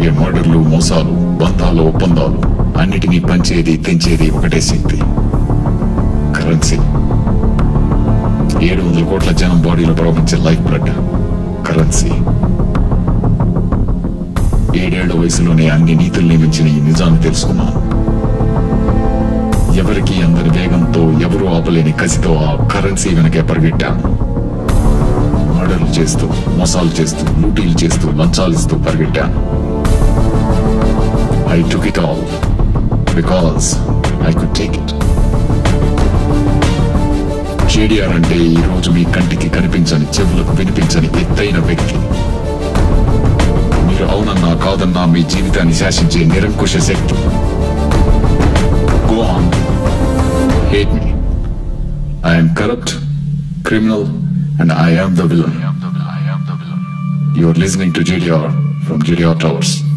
మర్డర్లు మోసాలు బంధాలు ఒప్పందాలు అన్నిటినీ పంచేది తెంచేది ఒకటే శక్తి కరెన్సీ ఏడు వందల కోట్ల జనం బాడీలో ప్రవహించే లైఫ్ బ్లడ్ కరెన్సీ ఏడేళ్ల వయసులోనే అన్ని నీతుల్ని మించిన ఈ నిజాన్ని తెలుసుకున్నాను ఎవరికి అందరి వేగంతో ఎవరు ఆపలేని కసితో ఆ కరెన్సీ వెనకే పరిగెట్టాను మర్డర్లు చేస్తూ మోసాలు చేస్తూ లూటీలు చేస్తూ లంచాలు ఇస్తూ పరిగెట్టాను I took it all because I could take it JDR అంటే ఈ రోజు మీ కంటికి కనిపించని చెవులకు వినిపించని ఎత్తైన వ్యక్తి మీరు అవునన్నా కాదన్నా మీ జీవితాన్ని శాసించే నిరంకుశ శక్తి go on hate me I'm corrupt criminal and I am the villain you are listening to JDR from JDR towers